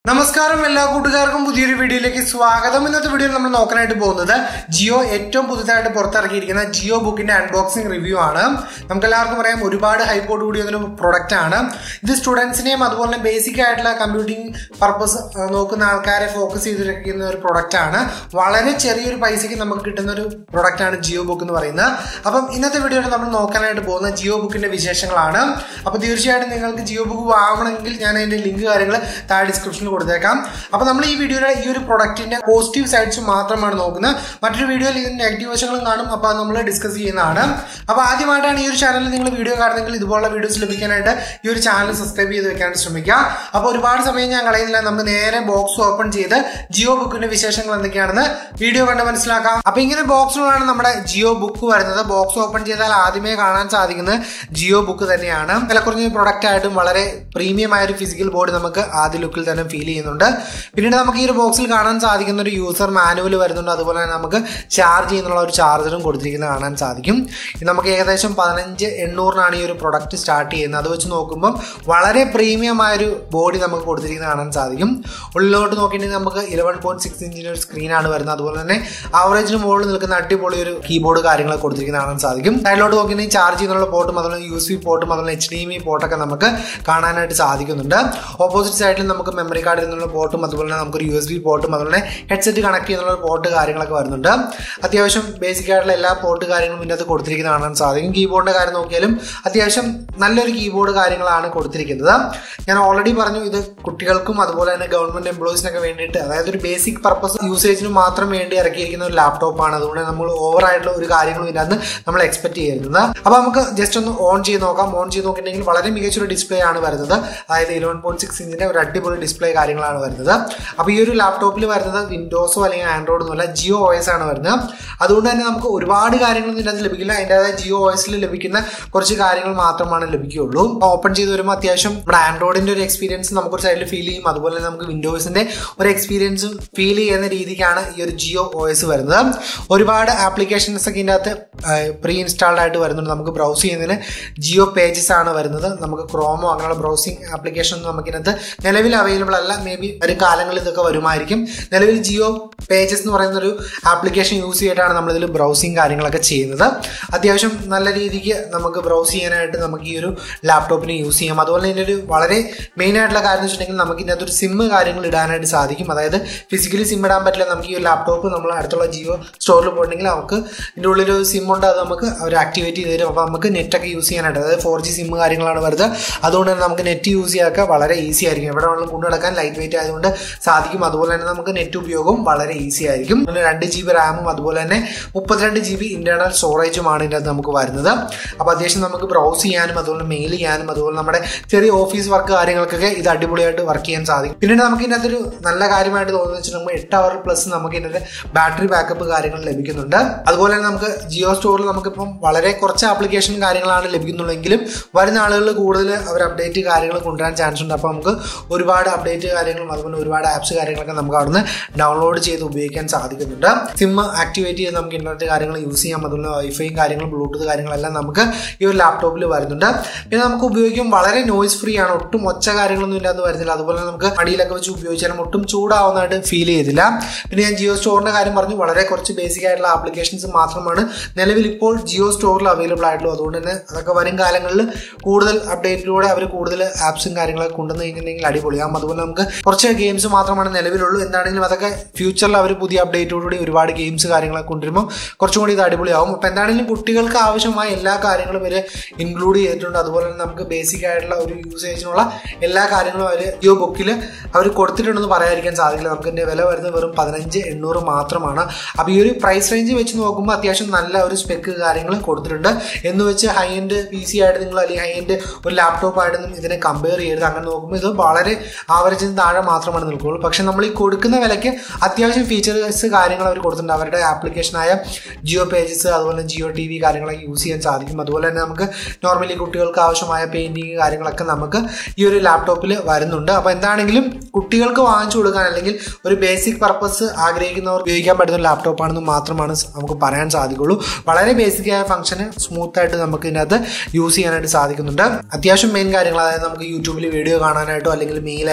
നമസ്കാരം എല്ലാ കൂട്ടുകാർക്കും പുതിയൊരു വീഡിയോയിലേക്ക് സ്വാഗതം ഇന്നത്തെ വീഡിയോയിൽ നമ്മൾ നോക്കാനായിട്ട് പോകുന്നത് ജിയോ ഏറ്റവും പുതുതായിട്ട് പുറത്തിറക്കിയിരിക്കുന്ന ജിയോ ബുക്കിന്റെ അൺബോക്സിംഗ് റിവ്യൂ ആണ് നമുക്ക് എല്ലാവർക്കും പറയാം ഒരുപാട് ഹൈപ്പോർട്ട് കൂടിയ ഒരു പ്രൊഡക്റ്റ് ആണ് ഇത് സ്റ്റുഡൻസിനെയും അതുപോലെ തന്നെ ബേസിക് ആയിട്ടുള്ള കമ്പ്യൂട്ടിംഗ് പർപ്പസ് നോക്കുന്ന ആൾക്കാരെ ഫോക്കസ് ചെയ്തിരിക്കുന്ന ഒരു പ്രൊഡക്റ്റ് ആണ് വളരെ ചെറിയൊരു പൈസയ്ക്ക് നമുക്ക് കിട്ടുന്ന ഒരു പ്രൊഡക്റ്റ് ആണ് ജിയോ ബുക്ക് എന്ന് പറയുന്നത് അപ്പം ഇന്നത്തെ വീഡിയോയിൽ നമ്മൾ നോക്കാനായിട്ട് പോകുന്ന ജിയോ ബുക്കിന്റെ വിശേഷങ്ങളാണ് അപ്പോൾ തീർച്ചയായിട്ടും നിങ്ങൾക്ക് ജിയോ ബുക്ക് വാങ്ങണമെങ്കിൽ ഞാൻ അതിന്റെ ലിങ്ക് കാര്യങ്ങൾ താഴെ ഡിസ്ക്രിപ്ഷനിൽ കൊടുത്തേക്കാം അപ്പോൾ നമ്മൾ ഈ വീഡിയോയുടെ ഈ ഒരു പ്രൊഡക്റ്റിന്റെ പോസിറ്റീവ് സൈഡ്സ് മാത്രമാണ് നോക്കുന്നത് മറ്റൊരു വീഡിയോയിൽ ഇതിന്റെ നെഗറ്റീവ് വശങ്ങളും കാണും അപ്പോൾ അത് നമ്മൾ ഡിസ്കസ് ചെയ്യുന്നതാണ് അപ്പോൾ ആദ്യമായിട്ടാണ് ഈ ഒരു ചാനലിൽ നിങ്ങൾ വീഡിയോ കാണുന്നെങ്കിൽ ഇതുപോലുള്ള വീഡിയോസ് ലഭിക്കാനായിട്ട് ഈ ഒരു ചാനൽ സബ്സ്ക്രൈബ് ചെയ്ത് വെക്കാൻ ശ്രമിക്കുക അപ്പോൾ ഒരുപാട് സമയം ഞാൻ കളയുന്നില്ല നമുക്ക് നേരെ ബോക്സ് ഓപ്പൺ ചെയ്ത് ജിയോ ബുക്കിന്റെ വിശേഷങ്ങൾ എന്തൊക്കെയാണെന്ന് വീഡിയോ കണ്ട് മനസ്സിലാക്കാം അപ്പോൾ ഇങ്ങനെ ബോക്സിലാണ് നമ്മുടെ ജിയോ ബുക്ക് വരുന്നത് ബോക്സ് ഓപ്പൺ ചെയ്താൽ ആദ്യമേ കാണാൻ സാധിക്കുന്നത് ജിയോ ബുക്ക് തന്നെയാണ് വില കുറഞ്ഞ പ്രൊഡക്റ്റ് ആയിട്ടും വളരെ പ്രീമിയം ആയ ഒരു ഫിസിക്കൽ ബോർഡ് നമുക്ക് ആദ്യ ലുക്കിൽ തന്നെ ഫീൽ ചെയ്യുന്നുണ്ട് പിന്നീട് നമുക്ക് ഈ ഒരു ബോക്സിൽ കാണാൻ സാധിക്കുന്ന ഒരു യൂസർ മാനുവൽ വരുന്നുണ്ട് അതുപോലെ തന്നെ നമുക്ക് ചാർജ് ചെയ്യുന്നുള്ള ഒരു ചാർജറും കൊടുത്തിരിക്കുന്നത് കാണാൻ സാധിക്കും ഇത് നമുക്ക് ഏകദേശം പതിനഞ്ച് എണ്ണൂറിനാണ് ഈ ഒരു പ്രൊഡക്റ്റ് സ്റ്റാർട്ട് ചെയ്യുന്നത് അത് വെച്ച് നോക്കുമ്പോൾ വളരെ പ്രീമിയം ആയ ഒരു ബോഡി നമുക്ക് കൊടുത്തിരിക്കുന്നത് കാണാൻ സാധിക്കും ഉള്ളിലോട്ട് നോക്കിയിട്ടുണ്ടെങ്കിൽ നമുക്ക് ഇലവൻ പോയിന്റ് സിക്സ് ഇഞ്ചിൻ്റെ ഒരു സ്ക്രീനാണ് വരുന്നത് അതുപോലെ തന്നെ ആവറേജിന് മുകളിൽ നിൽക്കുന്ന അടിപൊളി ഒരു കീബോർഡ് കാര്യങ്ങളൊക്കെ കൊടുത്തിരിക്കുന്നത് കാണാൻ സാധിക്കും സൈഡിലോട്ട് നോക്കിയിട്ടുണ്ടെങ്കിൽ ചാർജ് ചെയ്യുന്നുള്ള പോർട്ടും അതുപോലെ യു എസ് ബി പോർട്ടും അതുപോലെ എച്ച് ഡി എം ഇ പോർട്ടൊക്കെ നമുക്ക് കാണാനായിട്ട് സാധിക്കുന്നുണ്ട് ഓപ്പോസിറ്റ് സൈഡിൽ നമുക്ക് മെമ്മറി കാർഡിൽ നിന്നുള്ള പോർട്ടും അതുപോലെ തന്നെ നമുക്കൊരു യു എസ് ബി പോർട്ടും അതുപോലെ ഹെഡ്സെറ്റ് കണക്ട് ചെയ്യുന്ന പോർട്ട് കാര്യങ്ങളൊക്കെ വരുന്നുണ്ട് അത്യാവശ്യം ബേസിക് ആയിട്ടുള്ള എല്ലാ പോർട്ട് കാര്യങ്ങളും ഇതിനകത്ത് കൊടുത്തിരിക്കുന്നത് കാണാൻ സാധിക്കും കീബോർഡിന്റെ കാര്യം നോക്കിയാലും അത്യാവശ്യം നല്ലൊരു കീബോർഡ് കാര്യങ്ങളാണ് കൊടുത്തിരിക്കുന്നത് ഞാൻ ഓൾറെഡി പറഞ്ഞു ഇത് കുട്ടികൾക്കും അതുപോലെ തന്നെ ഗവൺമെന്റ് എംപ്ലോയീസിനൊക്കെ വേണ്ടിയിട്ട് അതായത് ഒരു ബേസിക് പർപ്പസ് യൂസേജിന് മാത്രം വേണ്ടി ഇറക്കിയിരിക്കുന്ന ഒരു ലാപ്ടോപ്പാണ് അതുകൊണ്ട് നമ്മൾ ഓവർ ആയിട്ടുള്ള ഒരു കാര്യങ്ങളും ഇതിനകത്ത് നമ്മൾ എക്സ്പെക്ട് ചെയ്യുന്നത് അപ്പോൾ നമുക്ക് ജസ്റ്റ് ഒന്ന് ഓൺ ചെയ്ത് നോക്കാം ഓൺ ചെയ്ത് നോക്കിയിട്ടുണ്ടെങ്കിൽ വളരെ മികച്ചൊരു ഡിസ്പ്ലേ ആണ് വരുന്നത് അതായത് ഇലവൻ പോയിന്റ് സിക്സ് ഇഞ്ചിന്റെ ഒരു അടിപൊളി ഡിസ്പ്ലേ കാര്യങ്ങളാണ് വരുന്നത് അപ്പോൾ ഈ ഒരു ലാപ്ടോപ്പിൽ വരുന്നത് വിൻഡോസോ അല്ലെങ്കിൽ ആൻഡ്രോയിഡോ ഒന്നുമല്ല ജിയോ ഓയസ് ആണ് വരുന്നത് അതുകൊണ്ട് തന്നെ നമുക്ക് ഒരുപാട് കാര്യങ്ങളൊന്നും ഇതിനകത്ത് ലഭിക്കില്ല അതിൻ്റെതായ ജിയോ ഓയസിൽ ലഭിക്കുന്ന കുറച്ച് കാര്യങ്ങൾ മാത്രമാണ് ലഭിക്കുകയുള്ളൂ ഓപ്പൺ ചെയ്ത് വരുമ്പോൾ അത്യാവശ്യം നമ്മുടെ ആൻഡ്രോയിഡിന്റെ ഒരു എക്സ്പീരിയൻസ് നമുക്കൊരു സൈഡിൽ ഫീൽ ചെയ്യും അതുപോലെ തന്നെ നമുക്ക് വിൻഡോസിന്റെ ഒരു എക്സ്പീരിയൻസും ഫീൽ ചെയ്യുന്ന രീതിക്കാണ് ഈ ഒരു ജിയോ ഓയസ് വരുന്നത് ഒരുപാട് ആപ്ലിക്കേഷൻസ് ഒക്കെ ഇതിൻ്റെ അകത്ത് പ്രീ ഇൻസ്റ്റാൾഡ് ആയിട്ട് വരുന്നുണ്ട് നമുക്ക് ബ്രൗസ് ചെയ്യുന്നതിന് ജിയോ പേജസ് ആണ് വരുന്നത് നമുക്ക് ക്രോമോ അങ്ങനെയുള്ള ബ്രൗസിംഗ് ആപ്ലിക്കേഷൻ ഒന്നും നമുക്കിനകത്ത് നിലവിൽ അവൈലബിൾ അല്ല മേ ബി വരും കാലങ്ങളിൽ ഇതൊക്കെ വരുമായിരിക്കും നിലവിൽ ജിയോ പേജസ് എന്ന് പറയുന്ന ഒരു ആപ്ലിക്കേഷൻ യൂസ് ചെയ്തിട്ടാണ് നമ്മളിതിൽ ബ്രൗസിങ് കാര്യങ്ങളൊക്കെ ചെയ്യുന്നത് അത്യാവശ്യം നല്ല രീതിക്ക് നമുക്ക് ബ്രൗസ് ചെയ്യാനായിട്ട് നമുക്ക് ഈ ഒരു ലാപ്ടോപ്പിന് യൂസ് ചെയ്യാം അതുപോലെ തന്നെ ഒരു വളരെ മെയിൻ ആയിട്ടുള്ള കാര്യം എന്ന് വെച്ചിട്ടുണ്ടെങ്കിൽ നമുക്ക് ഇതിനകത്ത് ഒരു സിമ്മ് കാര്യങ്ങൾ ഇടാനായിട്ട് സാധിക്കും അതായത് ഫിസിക്കലി സിം ഇടാൻ പറ്റില്ല നമുക്ക് ഈ ഒരു ലാപ്ടോപ്പ് നമ്മൾ അടുത്തുള്ള ജിയോ സ്റ്റോറിൽ പോയിട്ടുണ്ടെങ്കിൽ നമുക്ക് ഇതിൻ്റെ ഉള്ളിൽ ഒരു സിം ഉണ്ട് അത് നമുക്ക് അവർ ആക്ടിവേറ്റ് ചെയ്ത് തരും അപ്പോൾ നമുക്ക് നെറ്റൊക്കെ യൂസ് ചെയ്യാനായിട്ട് അതായത് ഫോർ ജി സിം കാര്യങ്ങളാണ് വരുന്നത് അതുകൊണ്ട് തന്നെ നമുക്ക് നെറ്റ് യൂസ് ചെയ്യാനൊക്കെ വളരെ ഈസി ആയിരിക്കും എവിടെ വേണമെങ്കിലും കൊണ്ടു നടക്കാൻ ലൈറ്റ് വെയിറ്റ് ആയതുകൊണ്ട് സാധിക്കും അതുപോലെ തന്നെ നമുക്ക് നെറ്റ് ഉപയോഗവും വളരെ ഈസി ആയിരിക്കും രണ്ട് ജി ബി റാമും അതുപോലെ തന്നെ മുപ്പത്തിരണ്ട് ജി ബി ഇന്റേണൽ സ്റ്റോറേജുമാണ് ഇതിനകത്ത് നമുക്ക് വരുന്നത് അപ്പോൾ അത്യാവശ്യം നമുക്ക് ബ്രൗസ് ചെയ്യാനും അതുപോലെ മെയിൽ ചെയ്യാനും അതുപോലെ നമ്മുടെ ചെറിയ ഓഫീസ് വർക്ക് കാര്യങ്ങൾക്കൊക്കെ ഇത് അടിപൊളിയായിട്ട് വർക്ക് ചെയ്യാൻ സാധിക്കും പിന്നീട് നമുക്ക് ഇതിനകത്തൊരു നല്ല കാര്യമായിട്ട് തോന്നുന്നത് വെച്ചിട്ടുണ്ടെങ്കിൽ എട്ട് അവർ പ്ലസ് നമുക്ക് ഇതിനകത്ത് ബാറ്ററി ബാക്കപ്പ് കാര്യങ്ങൾ ലഭിക്കുന്നുണ്ട് അതുപോലെ തന്നെ നമുക്ക് ജിയോ സ്റ്റോറിൽ നമുക്കിപ്പം വളരെ കുറച്ച് ആപ്ലിക്കേഷൻ കാര്യങ്ങളാണ് ലഭിക്കുന്നുള്ളെങ്കിലും വരുന്ന ആളുകളിൽ കൂടുതൽ അവർ അപ്ഡേറ്റ് കാര്യങ്ങൾ കൊണ്ടുവരാൻ ചാൻസ് ഉണ്ട് അപ്പോൾ നമുക്ക് ഒരുപാട് അപ്ഡേറ്റ് കാര്യങ്ങളും അതുപോലെ ഒരുപാട് ആപ്സ് കാര്യങ്ങളൊക്കെ നമുക്ക് അവിടുന്ന് ഡൗൺലോഡ് ചെയ്ത് ഉപയോഗിക്കാൻ സാധിക്കുന്നുണ്ട് സിം ആക്ടിവേറ്റ് ചെയ്ത് നമുക്ക് ഇന്റർനെറ്റ് കാര്യങ്ങൾ യൂസ് ചെയ്യാം അതുപോലെ വൈഫൈയും കാര്യങ്ങളും ബ്ലൂടൂത്ത് കാര്യങ്ങളെല്ലാം നമുക്ക് ഈ ഒരു ലാപ്ടോപ്പിൽ വരുന്നുണ്ട് പിന്നെ നമുക്ക് ഉപയോഗിക്കും വളരെ നോയ്സ് ഫ്രീ ആണ് ഒട്ടും ഒച്ച കാര്യങ്ങളൊന്നും ഇല്ലാതെ വരുന്നില്ല അതുപോലെ നമുക്ക് അടിയിലൊക്കെ വെച്ച് ഉപയോഗിച്ചാലും ഒട്ടും ചൂടാവുന്നതായിട്ട് ഫീൽ ചെയ്തില്ല പിന്നെ ഞാൻ ജിയോ സ്റ്റോറിന്റെ കാര്യം പറഞ്ഞു വളരെ കുറച്ച് ബേസിക് ആയിട്ടുള്ള ആപ്ലിക്കേഷൻസ് മാത്രമാണ് നിലവിൽ ഇപ്പോൾ ജിയോ സ്റ്റോറിൽ അവൈലബിൾ ആയിട്ടുള്ളൂ അതുകൊണ്ട് തന്നെ അതൊക്കെ വരും കാലങ്ങളിൽ കൂടുതൽ അപ്ഡേറ്റിലൂടെ അവർ കൂടുതൽ ആപ്സും കാര്യങ്ങളൊക്കെ കൊണ്ടുവന്ന് കഴിഞ്ഞിട്ടുണ്ടെങ്കിൽ അടിപൊളിയാകും അതുപോലെ നമുക്ക് കുറച്ച് ഗെയിംസ് മാത്രമാണ് നിലവിലുള്ളൂ എന്താണെങ്കിലും അതൊക്കെ ഫ്യൂച്ചറിൽ അവർ പുതിയ അപ്ഡേറ്റോടുകൂടി ഒരുപാട് ഗെയിംസ് കാര്യങ്ങളൊക്കെ കൊണ്ടുവരുമ്പോൾ കുറച്ചും കൂടി ഇത് അടിപൊളിയാവും അപ്പോൾ എന്താണെങ്കിലും കുട്ടികൾക്ക് ആവശ്യമായ എല്ലാ കാര്യങ്ങളും ഇവർ ഇൻക്ലൂഡ് ചെയ്തിട്ടുണ്ട് അതുപോലെ തന്നെ നമുക്ക് ബേസിക് ആയിട്ടുള്ള ഒരു യൂസേജിനുള്ള എല്ലാ കാര്യങ്ങളും അവർ ജിയോ ബുക്കിൽ അവർ കൊടുത്തിട്ടുണ്ടെന്ന് പറയാതിരിക്കാൻ സാധിക്കില്ല നമുക്ക് ഇതിൻ്റെ വില വരുന്നത് വെറും പതിനഞ്ച് എണ്ണൂറ് മാത്രമാണ് അപ്പോൾ ഈ ഒരു പ്രൈസ് റേഞ്ച് വെച്ച് നോക്കുമ്പോൾ അത്യാവശ്യം നല്ല ഒരു സ്പെക്ക് കാര്യങ്ങൾ കൊടുത്തിട്ടുണ്ട് എന്ന് വെച്ച് ഹൈ എൻഡ് പി സി ആയിട്ട് നിങ്ങൾ അല്ലെങ്കിൽ ഹൈ എൻഡ് ഒരു ലാപ്ടോപ്പ് ആയിട്ടൊന്നും ഇതിനെ കമ്പയർ ചെയ്യരുത് അങ്ങനെ നോക്കുമ്പോൾ ഇത് വളരെ ആവറേജിന് താഴെ മാത്രമാണ് നിൽക്കുകയുള്ളൂ പക്ഷെ നമ്മൾ ഈ കൊടുക്കുന്ന വിലയ്ക്ക് അത്യാവശ്യം ഫീച്ചേഴ്സ് കാര്യങ്ങൾ അവർ കൊടുത്തിട്ടുണ്ട് അവരുടെ ആപ്ലിക്കേഷനായ ജിയോ പേജസ് അതുപോലെ ജിയോ ടി വി കാര്യങ്ങളൊക്കെ യൂസ് ചെയ്യാൻ സാധിക്കും അതുപോലെ തന്നെ നമുക്ക് നോർമലി കുട്ടികൾക്ക് ആവശ്യമായ പെയിന്റിങ് കാര്യങ്ങളൊക്കെ നമുക്ക് ഈ ഒരു ലാപ്ടോപ്പിൽ വരുന്നുണ്ട് അപ്പോൾ എന്താണെങ്കിലും കുട്ടികൾക്ക് വാങ്ങിച്ചു കൊടുക്കാൻ അല്ലെങ്കിൽ ഒരു ബേസിക് പർപ്പസ് ആഗ്രഹിക്കുന്നവർ ഉപയോഗിക്കാൻ പറ്റുന്ന ഒരു ലാപ്ടോപ്പ് ആണെന്ന് മാത്രമാണ് നമുക്ക് പറയാൻ സാധിക്കുള്ളൂ വളരെ ബേസിക് ആയ ഫംഗ്ഷന് സ്മൂത്ത് ആയിട്ട് നമുക്ക് ഇതിനകത്ത് യൂസ് ചെയ്യാനായിട്ട് സാധിക്കുന്നുണ്ട് അത്യാവശ്യം മെയിൻ കാര്യങ്ങൾ അതായത് നമുക്ക് യൂട്യൂബിൽ വീഡിയോ കാണാനായിട്ടോ അല്ലെങ്കിൽ മെയിൽ അയക്കാനായിട്ടോ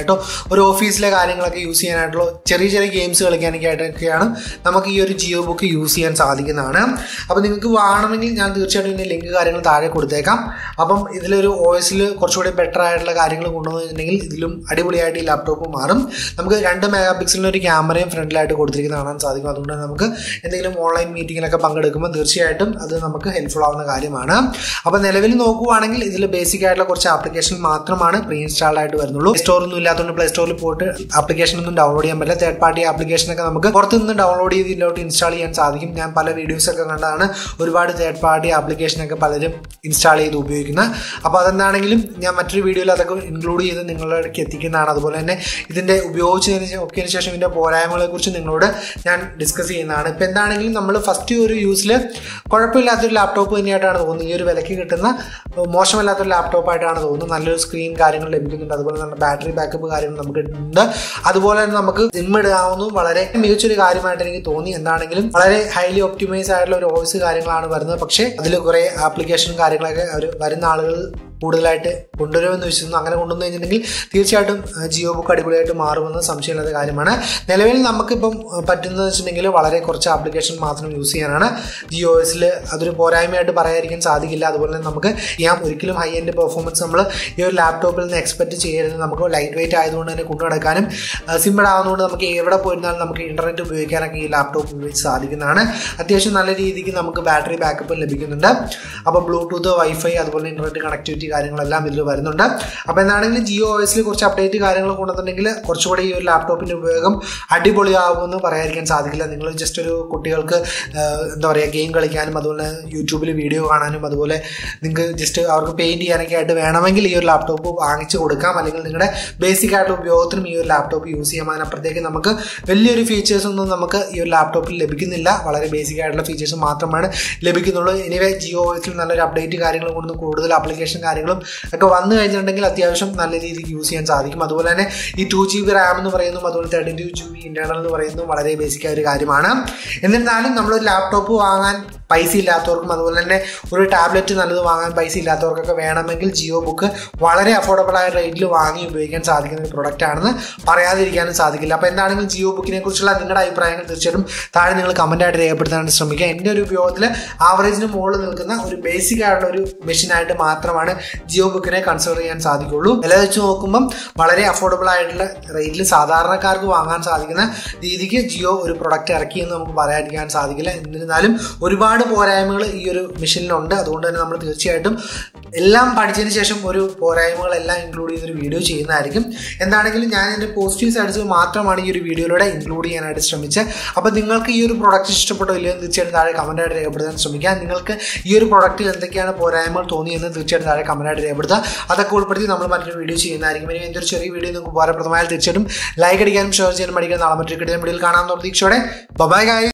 ചെയ്യാനായിട്ടോ ഒരു ഓഫീസിലെ കാര്യങ്ങളൊക്കെ യൂസ് ചെയ്യാനായിട്ടുള്ള ചെറിയ ചെറിയ ഗെയിംസ് കളിക്കാനൊക്കെ ആയിട്ടൊക്കെയാണ് നമുക്ക് ഈ ഒരു ജിയോ ബുക്ക് യൂസ് ചെയ്യാൻ സാധിക്കുന്നതാണ് അപ്പോൾ നിങ്ങൾക്ക് വേണമെങ്കിൽ ഞാൻ തീർച്ചയായിട്ടും ഇതിൻ്റെ ലിങ്ക് കാര്യങ്ങൾ താഴെ കൊടുത്തേക്കാം അപ്പം ഇതിലൊരു ഒ എസിൽ കുറച്ചുകൂടി ബെറ്റർ ആയിട്ടുള്ള കാര്യങ്ങൾ കൊണ്ടുവന്നിട്ടുണ്ടെങ്കിൽ ഇതിലും അടിപൊളിയായിട്ട് ഈ ലാപ്ടോപ്പ് മാറും നമുക്ക് രണ്ട് മെഗാ പിക്സലിന് ഒരു ക്യാമറയും ഫ്രണ്ടിലായിട്ട് കൊടുത്തിരിക്കുന്നത് കാണാൻ സാധിക്കും അതുകൊണ്ട് തന്നെ നമുക്ക് എന്തെങ്കിലും ഓൺലൈൻ മീറ്റിങ്ങിലൊക്കെ പങ്കെടുക്കുമ്പോൾ തീർച്ചയായിട്ടും അത് നമുക്ക് ഹെൽപ്ഫുൾ ആവുന്ന കാര്യമാണ് അപ്പോൾ നിലവിൽ നോക്കുവാണെങ്കിൽ ഇതിൽ ബേസിക് ആയിട്ടുള്ള കുറച്ച് ആപ്ലിക്കേഷൻ മാത്രമാണ് പ്രീ ഇൻസ്റ്റാൾഡ് ആയിട്ട് വരുന്നുള്ളൂ പ്ലേ സ്റ്റോറൊന്നും ഇല്ലാത്തതുകൊണ്ട് പ്ലേ സ്റ്റോറിൽ പോയിട്ട് ആപ്ലിക്കേഷൻ ഒന്നും ഡൗൺലോഡ് ചെയ്യാൻ പറ്റില്ല തേർഡ് പാർട്ടി ആപ്ലിക്കേഷൻ ഒക്കെ നമുക്ക് പുറത്തു നിന്ന് ഡൗൺലോഡ് ചെയ്ത് ഇതിലോട്ട് ഇൻസ്റ്റാൾ ചെയ്യാൻ സാധിക്കും ഞാൻ പല വീഡിയോസ് ഒക്കെ കണ്ടാണ് ഒരുപാട് തേർഡ് പാർട്ടി ആപ്ലിക്കേഷൻ ഒക്കെ പലരും ഇൻസ്റ്റാൾ ചെയ്ത് ഉപയോഗിക്കുന്നത് അപ്പോൾ അതെന്താണെങ്കിലും ഞാൻ മറ്റൊരു വീഡിയോയിൽ അതൊക്കെ ഇൻക്ലൂഡ് ചെയ്ത് നിങ്ങളിലേക്ക് എത്തിക്കുന്നതാണ് അതുപോലെ തന്നെ ഇതിൻ്റെ ഉപയോഗിച്ചതിന് ശേ- ഒക്കെയതിന് ശേഷം ഇതിൻ്റെ പോരായ്മകളെ കുറിച്ച് നിങ്ങളോട് ഞാൻ ഡിസ്കസ് ചെയ്യുന്നതാണ് ഇപ്പം എന്താണെങ്കിലും നമ്മൾ ഫസ്റ്റ് ഒരു യൂസിൽ കുഴപ്പമില്ലാത്തൊരു ലാപ്ടോപ്പ് തന്നെയായിട്ടാണ് തോന്നുന്നത് ഈ ഒരു വിലയ്ക്ക് കിട്ടുന്ന ഏഹ്, മോശമല്ലാത്തൊരു ലാപ്ടോപ്പ് ആയിട്ടാണ് തോന്നുന്നത് നല്ലൊരു സ്ക്രീൻ കാര്യങ്ങൾ ലഭിക്കുന്നുണ്ട് അതുപോലെ തന്നെ ബാറ്ററി ബാക്കപ്പ് കാര്യങ്ങൾ നമുക്ക് ഉണ്ട് അതുപോലെ തന്നെ നമുക്ക് സിം ഇടാവുന്നതും വളരെ മികച്ചൊരു കാര്യമായിട്ട് എനിക്ക് തോന്നി എന്താണെങ്കിലും വളരെ ഹൈലി ഒപ്റ്റിമൈസ് ആയിട്ടുള്ള ഒരു വോയിസ് കാര്യങ്ങളാണ് വരുന്നത് പക്ഷേ അതിൽ കുറേ ആപ്ലിക്കേഷനും കാര്യങ്ങളൊക്കെ അവർ വരുന്ന ആളുകൾ കൂടുതലായിട്ട് കൊണ്ടുവരുമെന്ന് വിശ്വസിക്കുന്നു അങ്ങനെ കൊണ്ടുവന്നു കഴിഞ്ഞിട്ടുണ്ടെങ്കിൽ തീർച്ചയായിട്ടും അഹ് ജിയോ ബുക്ക് അടിപൊളിയായിട്ട് മാറുമെന്ന് സംശയമില്ലാത്ത കാര്യമാണ് നിലവിൽ നമുക്കിപ്പം അഹ് പറ്റുന്നത് വെച്ചിട്ടുണ്ടെങ്കിൽ വളരെ കുറച്ച് ആപ്ലിക്കേഷൻ മാത്രം യൂസ് ചെയ്യാനാണ് ജിയോ എസിൽ അതൊരു പോരായ്മയായിട്ട് പറയാതിരിക്കാൻ സാധിക്കില്ല അതുപോലെ തന്നെ നമുക്ക് ചെയ്യാം ഒരിക്കലും ഹൈ എൻഡ് പെർഫോമൻസ് നമ്മൾ ഈ ഒരു ലാപ്ടോപ്പിൽ നിന്ന് എക്സ്പെക്ട് ചെയ്യരുത് നമുക്ക് ലൈറ്റ് വെയിറ്റ് ആയതുകൊണ്ട് തന്നെ കൊണ്ടു നടക്കാനും സിമ്പിൾ ആവുന്നതുകൊണ്ട് നമുക്ക് എവിടെ പോയിരുന്നാലും നമുക്ക് ഇന്റർനെറ്റ് ഉപയോഗിക്കാനൊക്കെ ഈ ലാപ്ടോപ്പ് ഉപയോഗിച്ച് സാധിക്കുന്നതാണ് അത്യാവശ്യം നല്ല രീതിക്ക് നമുക്ക് ബാറ്ററി ബാക്കപ്പ് ലഭിക്കുന്നുണ്ട് അപ്പോൾ ബ്ലൂടൂത്ത് വൈഫൈ അതുപോലെ ഇന്റർനെറ്റ് കണക്ടിവിറ്റി കാര്യങ്ങളെല്ലാം ഇതിൽ വരുന്നുണ്ട് അപ്പോൾ എന്താണെങ്കിലും ജിയോ ഓയിസിൽ കുറച്ച് അപ്ഡേറ്റ് കാര്യങ്ങൾ കൊണ്ടുവന്നിട്ടുണ്ടെങ്കിൽ കുറച്ചുകൂടി ഈ ഒരു ലാപ്ടോപ്പിന്റെ ഉപയോഗം അടിപൊളിയാവുമെന്ന് പറയാതിരിക്കാൻ സാധിക്കില്ല നിങ്ങൾ ജസ്റ്റ് ഒരു കുട്ടികൾക്ക് ആഹ്, എന്താ പറയുക ഗെയിം കളിക്കാനും അതുപോലെ യൂട്യൂബിൽ വീഡിയോ കാണാനും അതുപോലെ നിങ്ങൾക്ക് ജസ്റ്റ് അവർക്ക് പെയിന്റ് ചെയ്യാനൊക്കെ ആയിട്ട് വേണമെങ്കിൽ ഈ ഒരു ലാപ്ടോപ്പ് വാങ്ങിച്ചു കൊടുക്കാം അല്ലെങ്കിൽ നിങ്ങളുടെ ബേസിക് ആയിട്ടുള്ള ഉപയോഗത്തിനും ഈ ഒരു ലാപ്ടോപ്പ് യൂസ് ചെയ്യാം അതിനപ്പുറത്തേക്ക് നമുക്ക് വലിയൊരു ഫീച്ചേഴ്സ് ഒന്നും നമുക്ക് ഈ ഒരു ലാപ്ടോപ്പിൽ ലഭിക്കുന്നില്ല വളരെ ബേസിക് ആയിട്ടുള്ള ഫീച്ചേഴ്സ് മാത്രമാണ് ലഭിക്കുന്നുള്ളൂ എനിവേ ജിയോ ഓയിസിൽ നല്ലൊരു അപ്ഡേറ്റ് കാര്യങ്ങൾ കൊണ്ട് കൂടുതൽ ആപ്ലിക്കേഷൻ കാര്യങ്ങളും ഒക്കെ വന്നു കഴിഞ്ഞിട്ടുണ്ടെങ്കിൽ അത്യാവശ്യം നല്ല രീതിക്ക് യൂസ് ചെയ്യാൻ സാധിക്കും അതുപോലെ തന്നെ ഈ ടു ജി ബി റാം എന്ന് പറയുന്നതും അതുപോലെ thirty two G B internal എന്ന് പറയുന്നതും വളരെ ബേസിക് ആയ ഒരു കാര്യമാണ് എന്നിരുന്നാലും നമ്മളൊരു ലാപ്ടോപ്പ് വാങ്ങാൻ പൈസ ഇല്ലാത്തവർക്കും അതുപോലെ തന്നെ ഒരു ടാബ്ലറ്റ് നല്ലത് വാങ്ങാൻ പൈസ ഇല്ലാത്തവർക്കൊക്കെ വേണമെങ്കിൽ ജിയോ ബുക്ക് വളരെ അഫോർഡബിൾ ആയ റേറ്റിൽ വാങ്ങി ഉപയോഗിക്കാൻ സാധിക്കുന്ന ഒരു പ്രൊഡക്റ്റ് ആണെന്ന് പറയാതിരിക്കാനും സാധിക്കില്ല അപ്പോൾ എന്താണെങ്കിലും ജിയോ ബുക്കിനെ കുറിച്ചുള്ള നിങ്ങളുടെ അഭിപ്രായങ്ങൾ തീർച്ചയായിട്ടും താഴെ നിങ്ങൾ കമൻ്റ് ആയിട്ട് രേഖപ്പെടുത്താൻ ശ്രമിക്കുക എൻ്റെ ഒരു ഉപയോഗത്തിൽ ആവറേജിന് മുകളിൽ നിൽക്കുന്ന ഒരു ബേസിക് ആയിട്ടുള്ള ഒരു മെഷീനായിട്ട് മാത്രമാണ് ജിയോ ബുക്കിനെ കൺസിഡർ ചെയ്യാൻ സാധിക്കുള്ളൂ വില വെച്ച് നോക്കുമ്പം വളരെ അഫോർഡബിൾ ആയിട്ടുള്ള റേറ്റിൽ സാധാരണക്കാർക്ക് വാങ്ങാൻ സാധിക്കുന്ന രീതിക്ക് ജിയോ ഒരു പ്രൊഡക്റ്റ് ഇറക്കിയെന്ന് നമുക്ക് പറയാതിരിക്കാൻ സാധിക്കില്ല എന്നിരുന്നാലും ഒരുപാട് പോരായ്മകൾ ഈ ഒരു മെഷീനിലുണ്ട് അതുകൊണ്ട് തന്നെ നമ്മൾ തീർച്ചയായിട്ടും എല്ലാം പഠിച്ചതിന് ശേഷം ഒരു പോരായ്മകളെല്ലാം ഇൻക്ലൂഡ് ചെയ്തൊരു വീഡിയോ ചെയ്യുന്നതായിരിക്കും എന്താണെങ്കിലും ഞാൻ എൻ്റെ പോസിറ്റീവ് സൈഡ്സ് മാത്രമാണ് ഈ ഒരു വീഡിയോയിലൂടെ ഇൻക്ലൂഡ് ചെയ്യാനായിട്ട് ശ്രമിച്ചത് അപ്പോൾ നിങ്ങൾക്ക് ഈ ഒരു പ്രൊഡക്റ്റ് ഇഷ്ടപ്പെട്ടോ ഇല്ലയോ എന്ന് തീർച്ചയായിട്ടും താഴെ കമൻറ്റായിട്ട് രേഖപ്പെടുത്താൻ ശ്രമിക്കുക നിങ്ങൾക്ക് ഈ ഒരു പ്രൊഡക്റ്റിൽ എന്തൊക്കെയാണ് പോരായ്മകൾ തോന്നിയെന്ന് തീർച്ചയായിട്ടും താഴെ കമൻറ്റായിട്ട് രേഖപ്പെടുത്തുക അതൊക്കെ ഉൾപ്പെടുത്തി നമ്മൾ മറ്റൊരു വീഡിയോ ചെയ്യുന്നതായിരിക്കും ഇനി എന്തൊരു ചെറിയ വീഡിയോ നിങ്ങൾക്ക് ഉപകാരപ്രദമായാൽ തീർച്ചയായിട്ടും ലൈക്ക് അടിക്കാനും ഷെയർ ചെയ്യാനും മടിക്കാൻ നാളെ മറ്റൊരു കിട്ടുന്ന വീഡിയോയിൽ കാണാൻ പ്രതീക്ഷയോടെ ബൈ ഗായ്